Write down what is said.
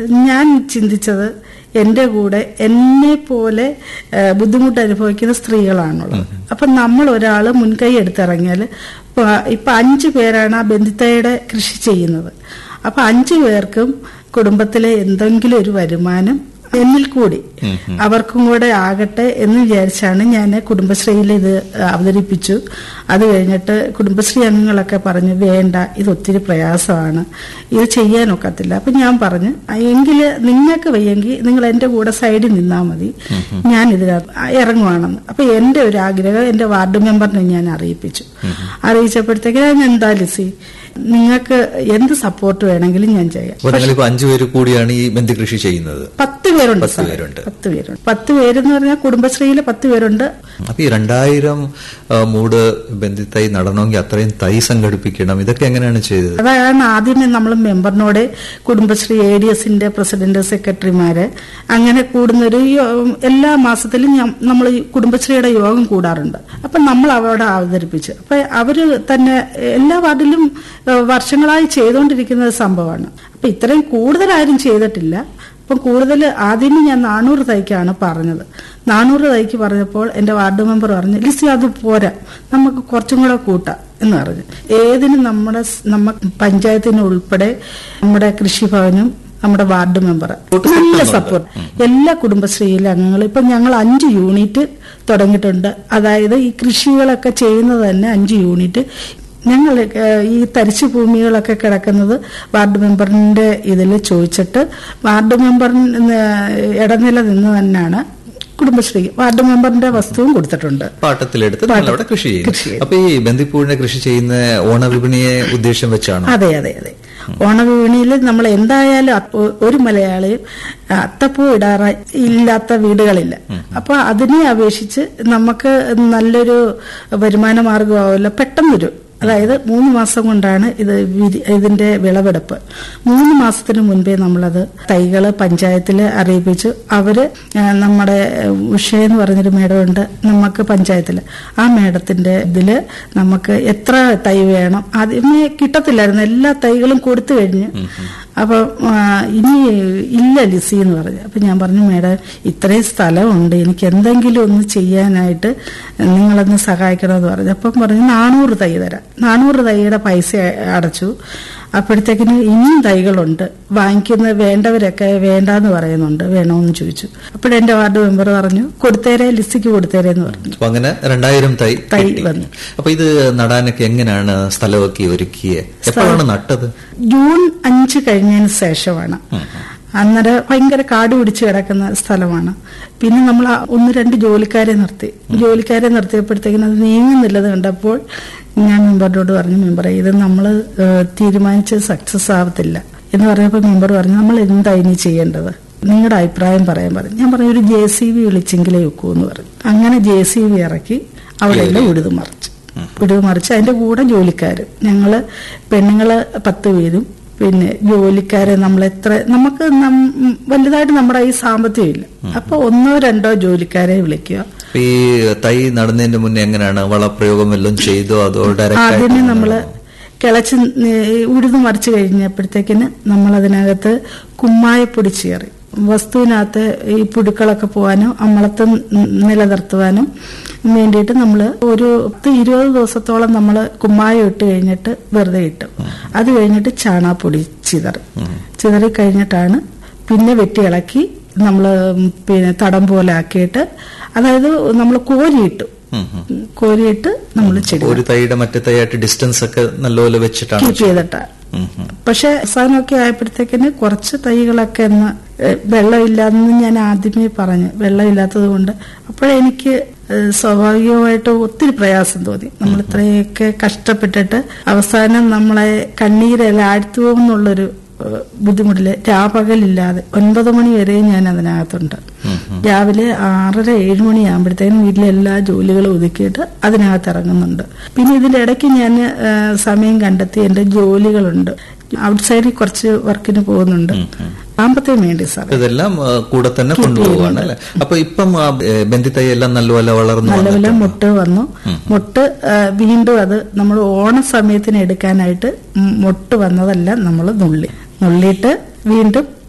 ഞാൻ ചിന്തിച്ചത് എൻ്റെ കൂടെ എന്നെ പോലെ ഏഹ്, ബുദ്ധിമുട്ട് അനുഭവിക്കുന്ന സ്ത്രീകളാണുള്ളത് അപ്പൊ നമ്മൾ ഒരാൾ മുൻകൈ എടുത്തിറങ്ങിയാൽ ഇപ്പൊ ഇപ്പൊ അഞ്ചു പേരാണ് ആ ബന്ധിത്തയുടെ കൃഷി ചെയ്യുന്നത് അപ്പൊ അഞ്ചു പേർക്കും കുടുംബത്തിലെ എന്തെങ്കിലും ഒരു വരുമാനം എന്നിൽ കൂടി അവർക്കും കൂടെ ആകട്ടെ എന്ന് വിചാരിച്ചാണ് ഞാൻ കുടുംബശ്രീയിൽ ഇത് അവതരിപ്പിച്ചു അത് കഴിഞ്ഞിട്ട് കുടുംബശ്രീ അംഗങ്ങളൊക്കെ പറഞ്ഞു വേണ്ട ഇത് ഒത്തിരി പ്രയാസമാണ് ഇത് ചെയ്യാനൊക്കത്തില്ല അപ്പൊ ഞാൻ പറഞ്ഞു എങ്കിൽ നിങ്ങൾക്ക് വയ്യെങ്കിൽ നിങ്ങൾ എന്റെ കൂടെ സൈഡിൽ നിന്നാൽ മതി ഞാൻ ഇതിനകത്ത് ഇറങ്ങുവാണെന്ന് അപ്പൊ എന്റെ ഒരു ആഗ്രഹം എന്റെ വാർഡ് മെമ്പറിനെ ഞാൻ അറിയിപ്പിച്ചു അറിയിച്ചപ്പോഴത്തേക്ക് ഞാൻ എന്താ ലിസി നിങ്ങൾക്ക് എന്ത് സപ്പോർട്ട് വേണമെങ്കിലും ഞാൻ ചെയ്യാം അപ്പൊ നിങ്ങളിപ്പോ അഞ്ചു പേര് കൂടിയാണ് ഈ ബന്ധി കൃഷി ചെയ്യുന്നത് പത്ത് പേരുണ്ട് പത്ത് സാർ. പേരുണ്ട്. പത്ത് പേരുണ്ട് പത്ത് പേരെന്ന് പറഞ്ഞാൽ കുടുംബശ്രീയിലെ പത്ത് പേരുണ്ട് അപ്പൊ ഈ രണ്ടായിരം ആ, മൂട് ബന്ധി തൈ നടണമെങ്കിൽ അത്രയും തൈ സംഘടിപ്പിക്കണം ഇതൊക്കെ എങ്ങനെയാണ് ചെയ്തത് അതാണ് ആദ്യമേ നമ്മൾ മെമ്പറിനോട് കുടുംബശ്രീ എ ഡി എസിന്റെ പ്രസിഡന്റ് സെക്രട്ടറിമാര് അങ്ങനെ കൂടുന്നൊരു യോ- എല്ലാ മാസത്തിലും നമ്മൾ കുടുംബശ്രീയുടെ യോഗം കൂടാറുണ്ട് അപ്പൊ നമ്മൾ അവിടെ അവതരിപ്പിച്ചു അപ്പൊ അവര് തന്നെ എല്ലാ വാർഡിലും ഏഹ്, വർഷങ്ങളായി ചെയ്തുകൊണ്ടിരിക്കുന്ന ഒരു സംഭവമാണ് അപ്പൊ ഇത്രയും കൂടുതൽ ആരും ചെയ്തിട്ടില്ല അപ്പം കൂടുതൽ ആദ്യമേ ഞാൻ നാനൂറ് തൈക്കാണ് പറഞ്ഞത് നാനൂറ് തൈക്ക് പറഞ്ഞപ്പോൾ എന്റെ വാർഡ് മെമ്പർ പറഞ്ഞു ലിസി അത് പോരാ നമുക്ക് കുറച്ചും കൂടെ കൂട്ടാം എന്ന് പറഞ്ഞു ഏതിനും നമ്മുടെ സ്- നമ്മ പഞ്ചായത്തിന് ഉൾപ്പെടെ നമ്മുടെ കൃഷിഭവനും നമ്മുടെ വാർഡ് മെമ്പർ നല്ല സപ്പോർട്ട് എല്ലാ കുടുംബശ്രീയിലെ അംഗങ്ങളും ഇപ്പൊ ഞങ്ങൾ അഞ്ച് യൂണിറ്റ് തുടങ്ങിയിട്ടുണ്ട് അതായത് ഈ കൃഷികളൊക്കെ ചെയ്യുന്നത് തന്നെ അഞ്ച് യൂണിറ്റ് ഞങ്ങൾ ഏഹ്, ഈ തരിശു ഭൂമികളൊക്കെ കിടക്കുന്നത് വാർഡ് മെമ്പറിന്റെ ഇതിൽ ചോദിച്ചിട്ട് വാർഡ് മെമ്പറിന് ഇടനില നിന്ന് തന്നെയാണ് കുടുംബശ്രീ വാർഡ് മെമ്പറിന്റെ വസ്തുവും കൊടുത്തിട്ടുണ്ട് പാട്ടത്തിലെടുത്ത് നിങ്ങൾ അവിടെ കൃഷി കൃഷി ചെയ്യുന്നു ചെയ്യും. അപ്പൊ ഈ ബന്ദിപ്പൂഴിനെ കൃഷി ചെയ്യുന്ന ഓണവിപണിയെ ഉദ്ദേശം വെച്ചാണ് അതെ അതെ അതെ ഓണവിപണിയിൽ നമ്മൾ എന്തായാലും അപ്പ- ഒരു മലയാളിയും അത്തപ്പൂ ഇടാറ ഇല്ലാത്ത വീടുകളില്ല അപ്പൊ അതിനെ അപേക്ഷിച്ച് നമുക്ക് നല്ലൊരു വരുമാന മാർഗമാവില്ല പെട്ടെന്നൊരു അതായത് മൂന്ന് മാസം കൊണ്ടാണ് ഇത് വിരി- ഇതിന്റെ വിളവെടുപ്പ് മൂന്ന് മാസത്തിന് മുൻപേ നമ്മളത് തൈകള് പഞ്ചായത്തിൽ അറിയിപ്പിച്ചു അവര് ആ, നമ്മുടെ ഉഷ എന്ന് പറഞ്ഞൊരു മേഡമുണ്ട് നമുക്ക് പഞ്ചായത്തിൽ ആ മേഡത്തിന്റെ ഇതില് നമുക്ക് എത്ര തൈ വേണം ആദ്യമേ കിട്ടത്തില്ലായിരുന്നു എല്ലാ തൈകളും കൊടുത്തു കഴിഞ്ഞ് അപ്പൊ ആ, ഇനി ഇല്ല ലിസി എന്ന് പറഞ്ഞു അപ്പൊ ഞാൻ പറഞ്ഞു മേഡം ഇത്രയും സ്ഥലമുണ്ട് എനിക്ക് എന്തെങ്കിലും ഒന്ന് ചെയ്യാനായിട്ട് നിങ്ങളൊന്ന് സഹായിക്കണമെന്ന് പറഞ്ഞു അപ്പം പറഞ്ഞു നാനൂറ് തൈ തരാം നാനൂറ് തൈയുടെ പൈസ അടച്ചു അപ്പോഴത്തേക്കിന് ഇനിയും തൈകളുണ്ട് വാങ്ങിക്കുന്ന വേണ്ടവരൊക്കെ വേണ്ടാന്ന് പറയുന്നുണ്ട് വേണമെന്ന് ചോദിച്ചു അപ്പോഴെന്റെ വാർഡ് മെമ്പർ പറഞ്ഞു കൊടുത്തേരെ ലിസിക്ക് കൊടുത്തേരെ എന്ന് പറഞ്ഞു അപ്പൊ അങ്ങനെ രണ്ടായിരം തൈ തൈ കിട്ടി. വന്നു. അപ്പൊ ഇത് നടാനൊക്കെ എങ്ങനെയാണ് സ്ഥലമൊക്കെ ഒരുക്കിയത് എപ്പോഴാണ് നട്ടത് ജൂൺ അഞ്ച് കഴിഞ്ഞതിന് ശേഷമാണ് അന്നേരം ഭയങ്കര കാട് പിടിച്ച് കിടക്കുന്ന സ്ഥലമാണ് പിന്നെ നമ്മൾ ആ ഒന്ന് രണ്ട് ജോലിക്കാരെ നിർത്തി ജോലിക്കാരെ നിർത്തിയപ്പോഴത്തേക്കിനും അത് നീങ്ങുന്നില്ലത് കണ്ടപ്പോൾ ഞാൻ മെമ്പറിനോട് പറഞ്ഞു മെമ്പറെ ഇത് നമ്മൾ തീരുമാനിച്ച് സക്സസ് ആവത്തില്ല എന്ന് പറഞ്ഞപ്പോൾ മെമ്പർ പറഞ്ഞു നമ്മൾ എന്താ ഇനി ചെയ്യേണ്ടത് നിങ്ങളുടെ അഭിപ്രായം പറയാൻ പറഞ്ഞു ഞാൻ പറഞ്ഞു ഒരു ജെ സി ബി വിളിച്ചെങ്കിലേ വെക്കൂ എന്ന് പറഞ്ഞു അങ്ങനെ ജെ സി ബി ഇറക്കി അവിടെയെല്ലാം ഉഴുതു മറിച്ചു ഉഴുതു മറിച്ച് അതിന്റെ കൂടെ ജോലിക്കാര് ഞങ്ങള് പെണ്ണുങ്ങള് പത്ത് പേരും പിന്നെ ജോലിക്കാരെ നമ്മൾ എത്ര നമുക്ക് നം- വലുതായിട്ട് നമ്മുടെ ഈ സാമ്പത്തികം ഇല്ല അപ്പൊ ഒന്നോ രണ്ടോ ജോലിക്കാരെ വിളിക്കുക അപ്പൊ ഈ തൈ നടുന്നതിന് മുന്നേ എങ്ങനെയാണ് വളപ്രയോഗം വല്ലതും ചെയ്തോ അതോ ഡയറക്റ്റ് ആദ്യമേ നമ്മള് കിളച്ച് നി- ഉഴുതു മറിച്ച് കഴിഞ്ഞപ്പോഴത്തേക്കിന് നമ്മൾ അതിനകത്ത് കുമ്മായപ്പൊടി ചേറി വസ്തുവിനകത്ത് ഈ പുഴുക്കളൊക്കെ പോകാനും അമ്മളത്ത് നിലനിർത്തുവാനും വേണ്ടിയിട്ട് നമ്മൾ ഒരു പത്ത് ഇരുപത് ദിവസത്തോളം നമ്മൾ കുമ്മായം ഇട്ട് കഴിഞ്ഞിട്ട് വെറുതെ ഇട്ടു അത് കഴിഞ്ഞിട്ട് ചാണാപ്പൊടി ചിതറി ചിതറി കഴിഞ്ഞിട്ടാണ് പിന്നെ വെട്ടി ഇളക്കി നമ്മൾ പിന്നെ തടം പോലെ ആക്കിയിട്ട് അതായത് നമ്മൾ കോരിയിട്ടു കോരിയിട്ട് നമ്മൾ ചെടി ഒരു തൈയുടെ മറ്റേ തൈയായിട്ട് ഡിസ്റ്റൻസ് ഒക്കെ നല്ലപോലെ വെച്ചിട്ടാണ് കീപ്പ് ചെയ്തിട്ടാ പക്ഷെ അവസാനമൊക്കെ ആയപ്പോഴത്തേക്കിന് കുറച്ച് തൈകളൊക്കെ ഒന്ന് ഏഹ്, വെള്ളമില്ലാന്ന് ഞാൻ ആദ്യമേ പറഞ്ഞു വെള്ളമില്ലാത്തത് കൊണ്ട് അപ്പോഴെനിക്ക് ഏഹ്, സ്വാഭാവികമായിട്ട് ഒത്തിരി പ്രയാസം തോന്നി നമ്മൾ ഇത്രയൊക്കെ കഷ്ടപ്പെട്ടിട്ട് അവസാനം നമ്മളെ കണ്ണീരെല്ലാം ആഴ്ത്തു എന്നുള്ളൊരു ഏഹ്, ബുദ്ധിമുട്ടില് രാപകലില്ലാതെ ഒൻപത് മണി വരെ ഞാൻ അതിനകത്തുണ്ട് രാവിലെ ആറര ഏഴ് മണിയാകുമ്പോഴത്തേനും വീട്ടിലെ എല്ലാ ജോലികളും ഒതുക്കിയിട്ട് അതിനകത്ത് ഇറങ്ങുന്നുണ്ട് പിന്നെ ഇതിന്റെ ഇടയ്ക്ക് ഞാൻ ഏഹ്, സമയം കണ്ടെത്തി എന്റെ ജോലികളുണ്ട് ഔട്ട്സൈഡിൽ കുറച്ച് വർക്കിന് പോകുന്നുണ്ട് സാമ്പത്തികം വേണ്ടി സാർ ഇതെല്ലാം ആ, കൂടെ തന്നെ കൊണ്ടുപോവാണ് അല്ലെ അപ്പൊ ഇപ്പം ആ, ഏ, ബന്ധിത്തൈ എല്ലാം നല്ലപോലെ വളർന്നു നല്ലപോലെ വന്നിട്ടുണ്ട്. മുട്ട് വന്നു മുട്ട് ആ, വീണ്ടും അത് നമ്മൾ ഓണ സമയത്തിന് എടുക്കാനായിട്ട് ഉം മുട്ട് വന്നതെല്ലാം നമ്മൾ നുള്ളി നുള്ളിയിട്ട് വീണ്ടും